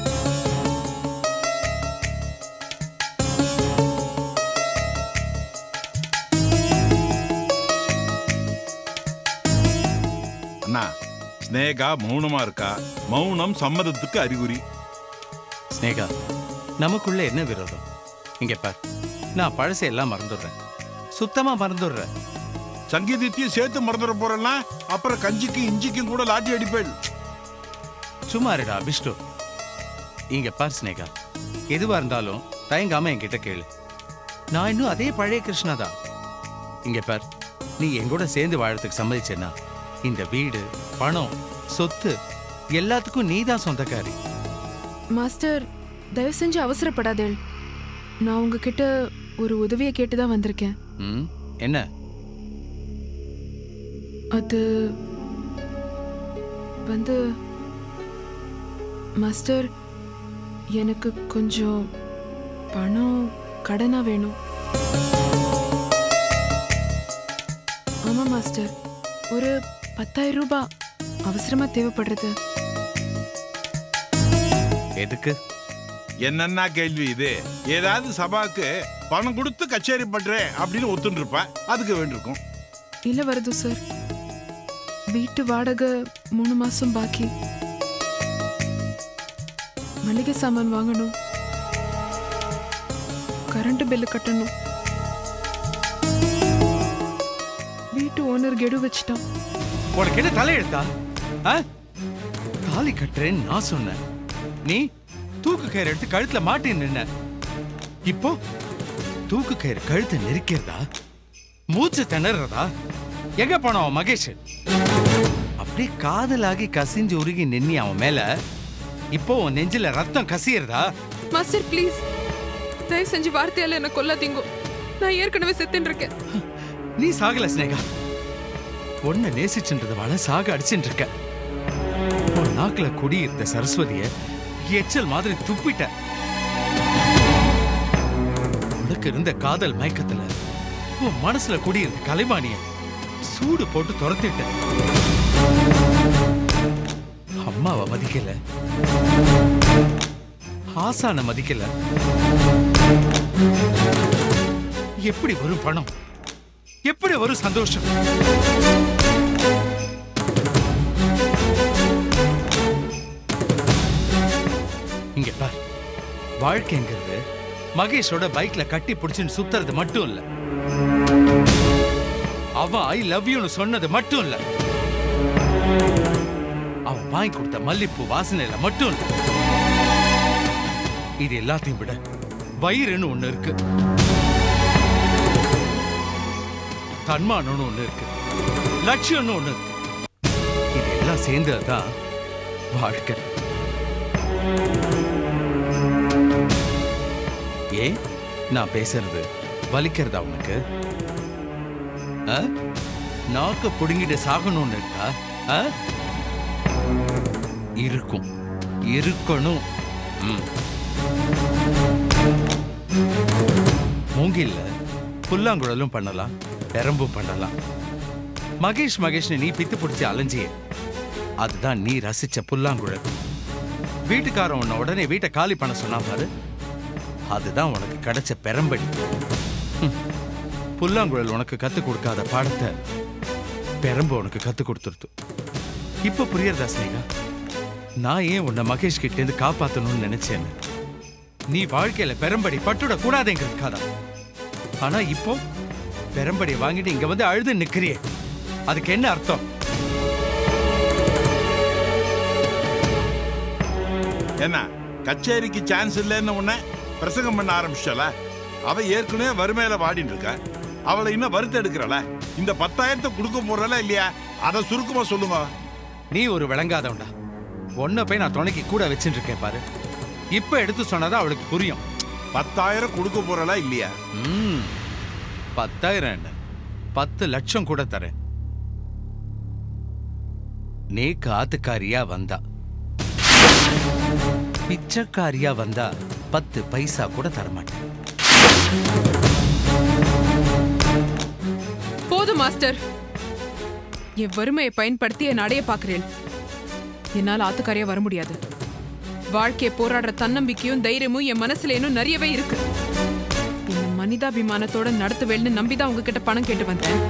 அண்ணா ஸ்னேகா மௌனமா இருக்கா மௌனம் சம்மதத்துக்கு அறிகுறி ஸ்னேகா நமக்குள்ள என்ன விரோதம் இங்க பார் நான் பழசை எல்லாம் மறந்துடுறேன் சுத்தமா மறந்துடுறேன் சங்கீதத்தையும் சேர்த்து மறந்துட போறேன்னா அப்புறம் கஞ்சிக்கும் இஞ்சிக்கும் கூட லாட்டி அடிப்பேன் சும்மா இருடா விஷ்ணு இங்க பார் ஸ்னேகா எதுவா இருந்தாலும் தயங்காம என்கிட்ட கேளு நான் இன்னும் அதே பழைய கிருஷ்ணா தான் இங்க பார் நீ என் கூட சேர்ந்து வாழறதுக்கு சம்மதிச்சேன்னா இந்த வீடு பணம் சொத்து எல்லாத்துக்கும் நீ தான் சொந்தக்காரி மாஸ்டர் தயவு செஞ்சு அவசரப்படாதேள் நான் உங்ககிட்ட ஒரு உதவியை கேட்டு தான் வந்திருக்கேன் ம் என்ன அது வந்து மாஸ்டர் எனக்கு கொஞ்சம் பணம் கடனா வேணும் ஆமா மாஸ்டர் ஒரு பத்தாயிரம் ரூபாய் அவசரமா தேவைப்படுறது எதுக்கு என்னன்னா கேள்வி இது ஏதாவது சபாக்கு பணம் கொடுத்து கச்சேரி பண்றேன் அப்படின்னு ஒத்துன்னு இருப்பேன் அதுக்கு வேண்டியிருக்கும் இல்ல வருது சார் வீட்டு வாடகை மூணு மாசம் பாக்கி மளிகை சாமான் வாங்கணும் கரண்ட் பில்லு கட்டணும் வீட்டு ஓனர் கெடு வச்சிட்டான் உனக்கு என்ன தலையெழுத்தா ஆ? தாலி கட்டுறேன்னு நான் சொன்னேன் நீ தூக்கு கயிறு எடுத்து கழுத்துல மாட்டி நின்ன இப்போ தூக்கு கயிறு கழுத்தை நெரிக்கிறதா மூச்சு திணறதா எங்க போன அவன் மகேஷ் அப்படியே காதலாகி கசிஞ்சு உருகி நின்னி அவன் மேல இப்போ உன் நெஞ்சில ரத்தம் கசியறதா மாஸ்டர் ப்ளீஸ் தயவு செஞ்சு வார்த்தையால என்ன கொல்லாதீங்க நான் ஏற்கனவே செத்துன்னு இருக்கேன் நீ சாகல ஸ்னேகா உன்னை நேசிச்சுன்றதுவால சாக அடிச்சுட்டு இருக்க உன் நாக்குல குடியிருந்த சரஸ்வதிய எச்சல் மாதிரி துப்பிட்ட உனக்கு இருந்த காதல் மயக்கத்துல உன் மனசுல குடியிருந்த கலைமானிய சூடு போட்டு துரத்திட்ட அம்மாவை மதிக்கல ஆசான மதிக்கல எப்படி வரும் பணம் எப்படி வரும் சந்தோஷம் இங்க பார் வாழ்க்கைங்கிறது மகேஷோட பைக்ல கட்டி பிடிச்சுன்னு சுத்துறது மட்டும் இல்ல அவன் ஐ லவ் யூன்னு சொன்னது மட்டும் இல்ல அவன் வாங்கி கொடுத்த மல்லிப்பூ வாசனையில மட்டும் இல்ல இது எல்லாத்தையும் விட வயிறுன்னு ஒண்ணு இருக்கு தன்மானம்னு ஒண்ணு இருக்கு லட்சியம்னு ஒண்ணு இருக்கு இது எல்லாம் சேர்ந்ததுதான் வாழ்க்கை ஏன் நான் பேசுறது வலிக்கிறதா உனக்கு ஆ? நாக்க புடுங்கிட்டு சாகணும்னு இருக்கா ஆ? இருக்கும் இருக்கணும் ம். மூங்கில்ல புல்லாங்குழலும் பண்ணலாம் பெரம்பும் பண்ணலாம் மகேஷ் மகேஷ்னு நீ பித்து பிடிச்சி அலைஞ்சியே அதுதான் நீ ரசிச்ச புல்லாங்குழல் வீட்டுக்காரன் உன்னை உடனே வீட்டை காலி பண்ண சொன்னா பாரு அதுதான் உனக்கு கிடைச்ச பெரம்படி ஹம். புல்லாங்குழல் உனக்கு கத்து கொடுக்காத பாடத்தை பெரம்பு உனக்கு கத்து கொடுத்துருது இப்ப புரியறதா ஸ்னேகா நான் ஏன் உன்னை மகேஷ் கிட்ட இருந்து காப்பாத்தணும்னு நினைச்சேன்னு நீ வாழ்க்கையில பெரம்படி பட்டுட கூடாதுங்கிறதுக்காதான் ஆனா இப்போ பெரம்படி வாங்கிட்டு இங்க வந்து அழுது நிக்கிறியே அதுக்கு என்ன அர்த்தம் என்ன கச்சேரிக்கு சான்ஸ் இல்லைன்னு உடனே பிரசங்கம் பண்ண ஆரம்பிச்சால அவ ஏற்கனவே வறுமையில வாடிட்டு இருக்கா அவளை இன்னும் வறுத்து எடுக்கிறல இந்த பத்தாயிரத்தை கொடுக்க போறல இல்லையா அதை சுருக்கமா சொல்லுங்க நீ ஒரு விளங்காதவன்டா உன்னை போய் நான் துணைக்கு கூட வச்சுட்டு இருக்கேன் பாரு இப்ப எடுத்து சொன்னதா அவளுக்கு புரியும் பத்தாயிரம் கொடுக்க போறல இல்லையா ம் பத்தாயிரம் என்ன பத்து லட்சம் கூட தரேன் நீ காத்துக்காரியா வந்தா பிச்சைக்காரியா வந்தா பத்து பைசா கூட தரமாட்டேன் போதும் மாஸ்டர் என் வறுமையை பயன்படுத்தி என் அடைய பார்க்கிறேன் என்னால் ஆத்துக்காரியா வர முடியாது வாழ்க்கையை போராடுற தன்னம்பிக்கையும் தைரியமும் என் மனசுல இன்னும் நிறையவே இருக்கு என்ன மனிதாபிமானத்தோட நடத்துவேல்னு நம்பிதான் உங்ககிட்ட பணம் கேட்டு வந்தேன்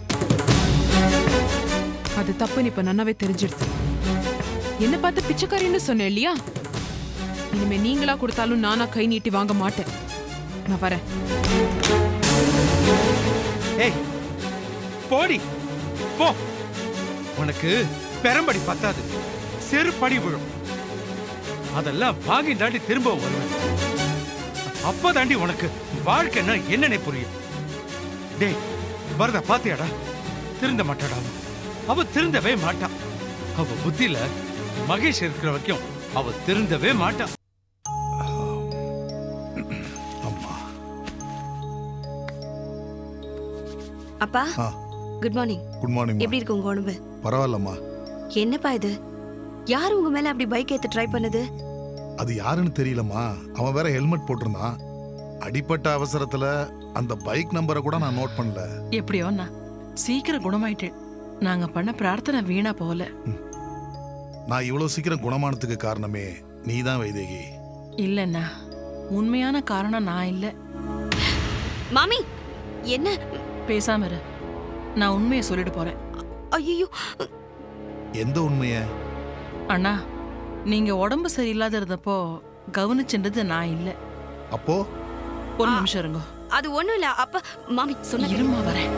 அது தப்புன்னு இப்ப நன்னாவே தெரிஞ்சிடுது என்ன பார்த்து பிச்சைக்காரின்னு சொன்னேன் இல்லையா இனிமே நீங்களா கொடுத்தாலும் நானா கை நீட்டி வாங்க மாட்டேன் நான் வரேன் ஏய் போடி போ உனக்கு பெரம்படி பத்தாது செருப்படி விழும் அதெல்லாம் வாங்கி தாண்டி திரும்ப வருவேன் அப்ப தாண்டி உனக்கு வாழ்க்கைன்னா என்னன்னே புரியும் டேய் வரத பாத்தியாடா திருந்த மாட்டாடா அவ. அவ திருந்தவே மாட்டா அவ புத்தியில மகேஷ் இருக்கிற வரைக்கும் அவ திருந்தவே மாட்டா அப்பா ஆ. குட் மார்னிங் குட் மார்னிங் எப்படி இருக்கு உங்க உடம்பு பரவாயில்லம்மா என்னப்பா இது யார் உங்க மேல அப்படி பைக் ஏத்த ட்ரை பண்ணுது அது யாருன்னு தெரியலம்மா அவன் வேற ஹெல்மெட் போட்டிருந்தான் அடிப்பட்ட அவசரத்துல அந்த பைக் நம்பரை கூட நான் நோட் பண்ணல எப்படியோண்ணா சீக்கிரம் குணமாயிட்டு நாங்க பண்ண பிரார்த்தனை வீணா போகல நான் இவ்வளவு சீக்கிரம் குணமானதுக்கு காரணமே நீதான் வைதேகி இல்லைண்ணா உண்மையான காரணம் நான் இல்ல மாமி என்ன பேசாம இரு நான் உண்மையை சொல்லிட்டு போறேன் ஐயோ எந்த உண்மைய அண்ணா நீங்க உடம்பு சரியில்லாத இருந்தப்போ கவனிச்சுன்றது நான் இல்ல அப்போ ஒரு நிமிஷம் இருங்க அது ஒண்ணும் இல்ல அப்ப மாமி சொன்ன இருமா வரேன்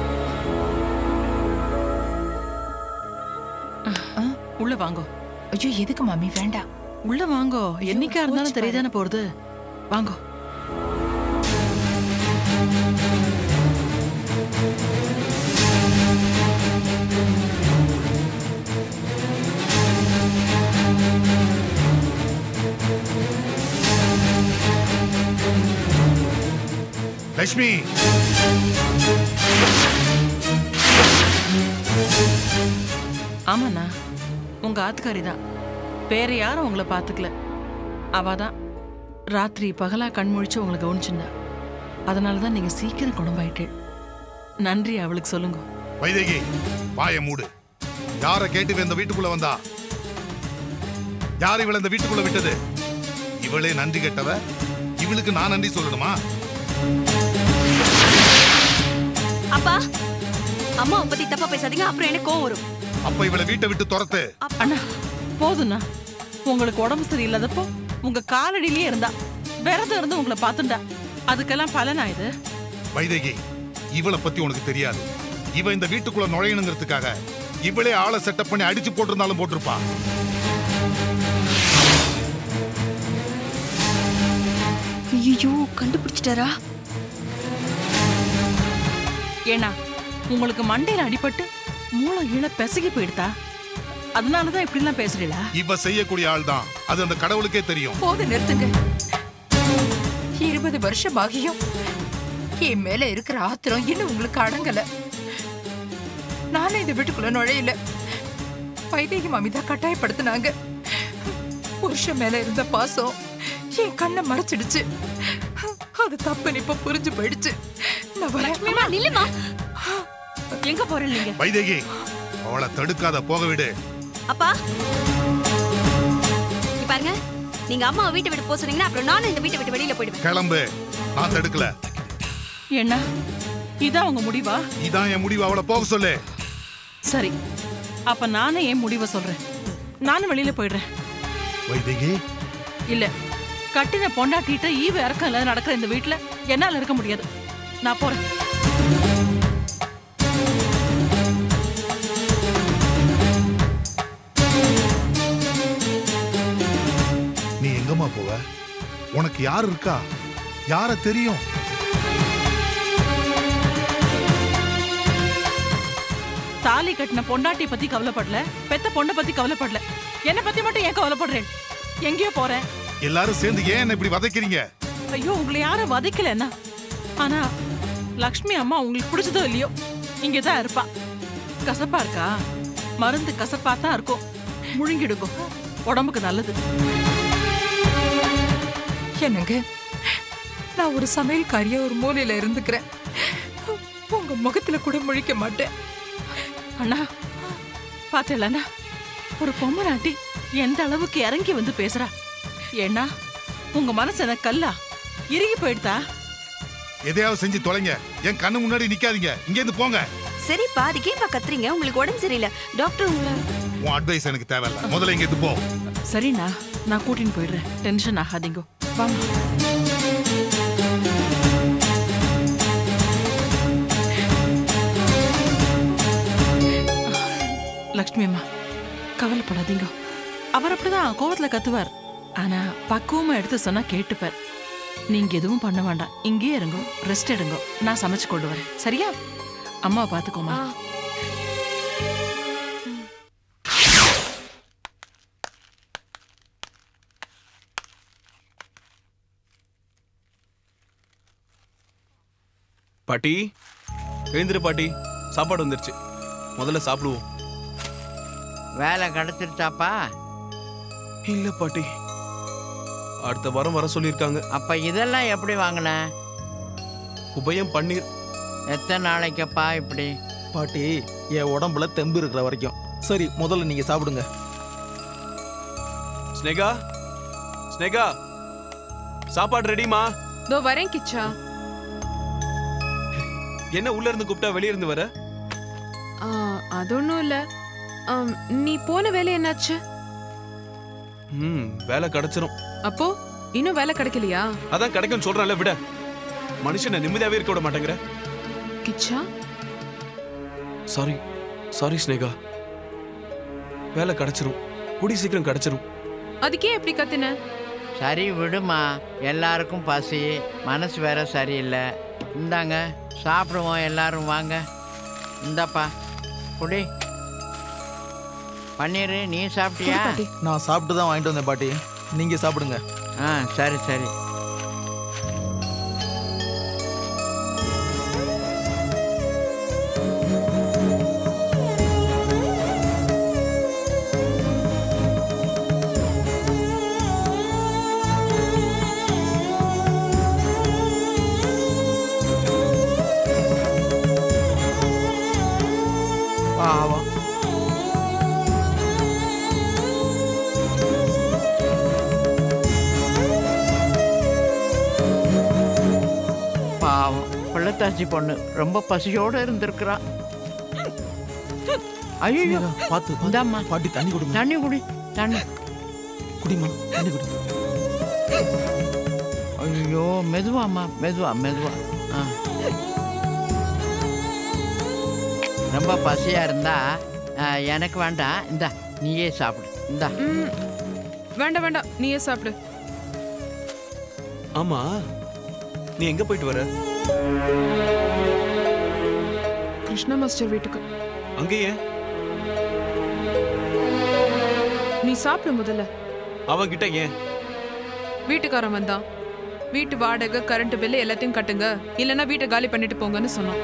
உள்ள வாங்கோ ஐயோ எதுக்கு மாமி வேண்டாம் உள்ள வாங்கோ என்னைக்கா இருந்தாலும் தெரியுதானே போறது வாங்கோ லட்சுமி ஆமாண்ணா உங்க ஆத்துக்காரி தான் வேற யாரும் உங்களை பார்த்துக்கல அவ தான் ராத்திரி பகலா கண் முழிச்சு உங்களை கவனிச்சுண்டா அதனால தான் நீங்க சீக்கிரம் குணமாயிட்டு நன்றி அவளுக்கு சொல்லுங்க வைதேகி வாய மூடு யார கேட்டு இவ இந்த வீட்டுக்குள்ள வந்தா யார் இவளை இந்த வீட்டுக்குள்ள விட்டது இவளே நன்றி கெட்டவ இவளுக்கு நான் நன்றி சொல்லணுமா அப்பா அம்மாவை பத்தி தப்பா பேசாதீங்க அப்புறம் எனக்கு கோவம் வரும் அப்ப இவளை வீட்டை விட்டு துரத்து அண்ணா போதுண்ணா உங்களுக்கு உடம்பு சரியில்லாதப்போ உங்க காலடியிலேயே இருந்தா விரதம் இருந்து உங்களை பார்த்துண்டா அதுக்கெல்லாம் பலனா இது வைதேகி இவளை பத்தி உனக்கு தெரியாது இவ இந்த வீட்டுக்குள்ள நுழையணுங்கிறதுக்காக இவளே ஆளை செட்டப் பண்ணி அடிச்சு போட்டிருந்தாலும் போட்டிருப்பா ஐயோ கண்டுபிடிச்சிட்டாரா ஏன்னா உங்களுக்கு மண்டையில அடிபட்டு மூளை ஈழ பிசகி போயிடுதா அதனாலதான் இப்படிலாம் பேசுறீங்களா இவ செய்யக்கூடிய ஆள் தான் அது அந்த கடவுளுக்கே தெரியும் போது நிறுத்துங்க இருபது வருஷம் ஆகியும் என் மேல இருக்கிற ஆத்திரம் இன்னும் உங்களுக்கு அடங்கல நானே இந்த வீட்டுக்குள்ள நுழையல வைதேகி மாமி தான் கட்டாயப்படுத்தினாங்க புருஷன் மேல இருந்த பாசம் என் கண்ணை மறைச்சிடுச்சு அது தப்புன்னு இப்ப புரிஞ்சு போயிடுச்சு நான் வரேன் நில்லுமா எங்க போறேன் நீங்க வைதேகி அவளை தடுக்காத போக விடு அப்பா இங்க பாருங்க நீங்க அம்மாவை வீட்டை விட்டு போக சொன்னீங்கன்னா அப்புறம் நானும் இந்த வீட்டை விட்டு வெளியில போயிடுவேன் கிளம்பு நான் தடுக்கல என்ன இதான் உங்க முடிவா இதான் என் முடிவு அவளை போக சொல்லு சரி அப்ப நானே என் முடிவை சொல்றேன் நானும் வெளியில போயிடுறேன் வைதேகி இல்ல கட்டின பொண்டாட்டிட்ட ஈவு இறக்கம் இல்லாத நடக்கிற இந்த வீட்டுல என்னால இருக்க முடியாது நான் போறேன் நீ எங்கம்மா போவ உனக்கு யார் இருக்கா யார தெரியும் தாலி கட்டின பொண்டாட்டி பத்தி கவலைப்படல பெத்த பொண்ணை பத்தி கவலைப்படல என்ன பத்தி மட்டும் ஏன் கவலைப்படுறேன் எங்கேயோ போறேன் எல்லாரும் சேர்ந்து ஏன் என்னை இப்படி வதைக்கிறீங்க ஐயோ உங்களை யாரும் வதைக்கலன்னா ஆனா லக்ஷ்மி அம்மா உங்களுக்கு பிடிச்சதோ இல்லையோ இங்கே தான் இருப்பா கசப்பா இருக்கா மருந்து கசப்பா தான் இருக்கும் முழுங்கிடுங்க உடம்புக்கு நல்லது என்னங்க நான் ஒரு சமையல்காரியா ஒரு மூலையில இருந்துக்கிறேன் உங்க முகத்துல கூட முழிக்க மாட்டேன் அண்ணா பாத்தீங்களா ஒரு பொம்மராட்டி எந்த அளவுக்கு இறங்கி வந்து பேசுறா ஏன்னா உங்க மனசு எனக்கு கல்லா இறுகி போயிடுதா எதையாவது செஞ்சு தொலைங்க என் கண்ணு முன்னாடி நிக்காதீங்க இங்க இருந்து போங்க சரி பாதிக்கே இப்ப கத்துறீங்க உங்களுக்கு உடம்பு சரியில்லை டாக்டர் உங்களை உன் அட்வைஸ் எனக்கு தேவையில்ல முதல்ல இங்க இருந்து போ சரிண்ணா நான் கூட்டின்னு போயிடுறேன் டென்ஷன் ஆகாதீங்க வாமா லக்ஷ்மி அம்மா கவலைப்படாதீங்க அவர் அப்படிதான் கோவத்துல கத்துவார் ஆனா பக்குவமா எடுத்து சொன்னா கேட்டுப்பார் நீங்க எதுவும் பண்ண வேண்டாம் இங்கேயே இருங்க ரெஸ்ட் எடுங்க நான் சமைச்சு கொண்டு வரேன் சரியா அம்மாவை பாத்துக்கோமா பாட்டி எழுந்திரு பாட்டி சாப்பாடு வந்துருச்சு முதல்ல சாப்பிடுவோம் வேலை கிடைச்சிருச்சாப்பா இல்ல பாட்டி அடுத்த வாரம் வர சொல்லியிருக்காங்க அப்ப இதெல்லாம் எப்படி வாங்கின உபயம் பன்னீர் எத்தனை நாளைக்கப்பா இப்படி பாட்டி என் உடம்புல தெம்பு இருக்கிற வரைக்கும் சரி முதல்ல நீங்க சாப்பிடுங்க ஸ்னேகா ஸ்னேகா சாப்பாடு ரெடிமா இதோ வரேன் கிச்சா என்ன உள்ள இருந்து கூப்பிட்டா வெளிய இருந்து வர ஆ, அது ஒன்றும் இல்லை நீ போன வேலை என்னாச்சு ம் வேலை கிடைச்சிரும் அப்போ இன்னும் வேலை கிடைக்கலையா அதான் கிடைக்கும்னு சொல்றேன்ல விட மனுஷனை நிம்மதியாவே இருக்க விட மாட்டேங்கிற கிச்சா சாரி சாரி ஸ்னேகா வேலை கிடைச்சிரும் கூடி சீக்கிரம் கிடைச்சிரும் அதுக்கே எப்படி கத்துன சரி விடுமா எல்லாருக்கும் பசி மனசு வேற சரியில்லை இந்தாங்க சாப்பிடுவோம் எல்லாரும் வாங்க இந்தாப்பா குடி பன்னீர் நீ சாப்பிட்டியா நான் சாப்பிட்டு தான் வாங்கிட்டு வந்தேன் பாட்டி நீங்க சாப்பிடுங்க ஆ சரி சரி பாவம் பாவம் பிள்ளைத்தாச்சி பொண்ணு ரொம்ப பசியோட இருந்திருக்கிறா ஐயோ பார்த்து இந்தாம்மா பாட்டி தண்ணி கொடுங்க தண்ணி குடி தண்ணி குடிமா தண்ணி குடி ஐயோ மெதுவாம்மா மெதுவா மெதுவா ஆ ரொம்ப பசியா இருந்தா ஆ, எனக்கு வேண்டாம் இந்தா நீயே சாப்பிடு இந்தா ம், வேண்டாம் வேண்டாம் நீயே சாப்பிடு ஆமா நீ எங்க போயிட்டு வர கிருஷ்ண மாஸ்டர் வீட்டுக்கு அங்கேயே நீ சாப்பிடு முதல்ல அவன் கிட்ட ஏன் வீட்டுக்காரன் வந்தான் வீட்டு வாடகை கரண்ட் பில்லு எல்லாத்தையும் கட்டுங்க இல்லைன்னா வீட்டை காலி பண்ணிட்டு போங்கன்னு சொன்னான்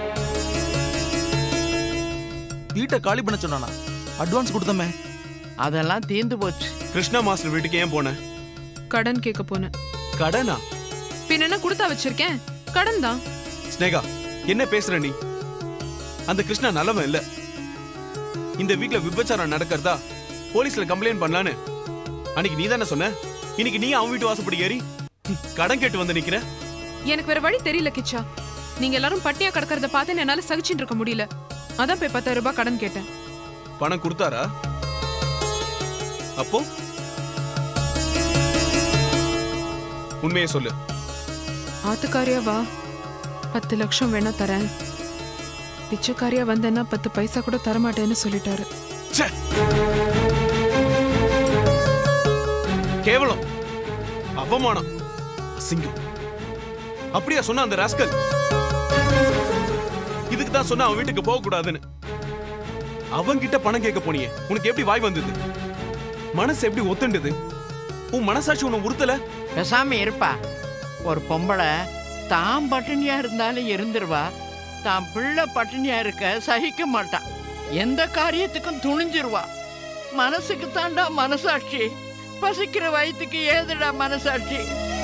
வீட்டை காலி பண்ண சொன்னானா அட்வான்ஸ் கொடுத்தமே அதெல்லாம் தீந்து போச்சு கிருஷ்ணா மாஸ்டர் வீட்டுக்கு ஏன் போன கடன் கேட்க போனேன் கடனா பின்ன என்ன கொடுத்தா வச்சிருக்கேன் கடன் தான் ஸ்னேகா என்ன பேசுற நீ அந்த கிருஷ்ணா நல்லவன் இல்ல இந்த வீட்ல விபச்சாரம் நடக்கிறதா போலீஸ்ல கம்ப்ளைண்ட் பண்ணலான்னு அன்னைக்கு நீ தானே சொன்ன இன்னைக்கு நீ அவன் வீட்டு வாசப்படி ஏறி ஹம், கடன் கேட்டு வந்து நிக்கிற எனக்கு வேற வழி தெரியல கிச்சா நீங்க எல்லாரும் பட்டியா கிடக்கிறத பார்த்து என்னால சகிச்சுட்டு இருக்க முடியல அதான் போய் பத்தாயிரம் ரூபாய் கடன் கேட்டேன் பணம் கொடுத்தாரா அப்போ உண்மையை சொல்லு ஆத்துக்காரியா வா பத்து லட்சம் வேணா தரேன் பிச்சைக்காரியா வந்தேன்னா பத்து பைசா கூட தரமாட்டேன்னு சொல்லிட்டாரு ச்சே! கேவலம் அவமானம் அசிங்கம் அப்படியா சொன்ன அந்த ராஸ்கல் இதுக்கு தான் சொன்ன அவன் வீட்டுக்கு போக கூடாதுன்னு அவன்கிட்ட பணம் கேட்க போனியே உனக்கு எப்படி வாய் வந்தது மனசு எப்படி ஒத்துண்டது உன் மனசாட்சி உன்னை உறுத்தல பேசாம இருப்பா ஒரு பொம்பளை தான் பட்டினியா இருந்தாலும் இருந்துருவா தான் பிள்ளை பட்டினியா இருக்க சகிக்க மாட்டா எந்த காரியத்துக்கும் துணிஞ்சிருவா மனசுக்கு தாண்டா மனசாட்சி பசிக்கிற வயித்துக்கு ஏதுடா மனசாட்சி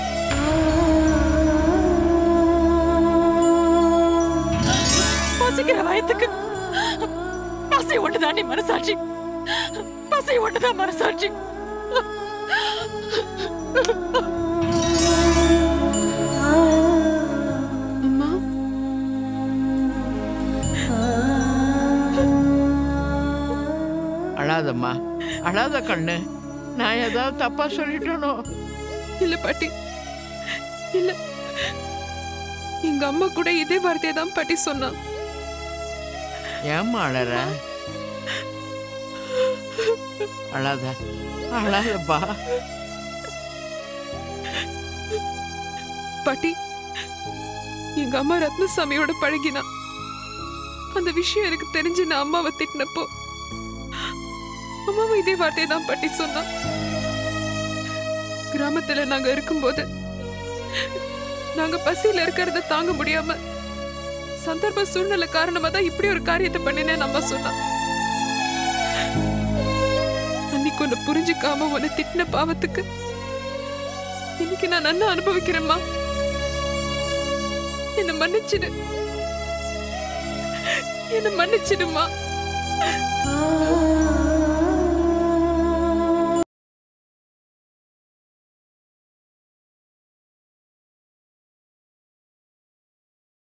பசிக்கிற வயத்துக்கு பசி ஒண்ணுதாண்டி மனசாட்சி பசி ஒண்ணுதான் மனசாட்சி அம்மா அழாதம்மா அழாத கண்ணு நான் ஏதாவது தப்பா சொல்லிட்டேனோ இல்ல பாட்டி இல்ல எங்க அம்மா கூட இதே வார்த்தையை தான் பாட்டி சொன்னா ஏம்மா அழற அழாத அழாதப்பா பாட்டி எங்க அம்மா ரத்னசாமியோட பழகினா அந்த விஷயம் எனக்கு தெரிஞ்சு நான் அம்மாவை திட்டினப்போ அம்மாவும் இதே வார்த்தையை தான் பாட்டி சொன்னா கிராமத்துல நாங்க இருக்கும்போது நாங்க பசியில இருக்கிறத தாங்க முடியாம சந்தர்ப்ப சூழ்நிலை காரணமா தான் இப்படி ஒரு காரியத்தை பண்ணினேன் அம்மா சொன்னா அன்னைக்கு உன்னை புரிஞ்சுக்காம உன்னை திட்டின பாவத்துக்கு இன்னைக்கு நான் நல்லா அனுபவிக்கிறேம்மா என்ன மன்னிச்சிடு என்ன மன்னிச்சிடுமா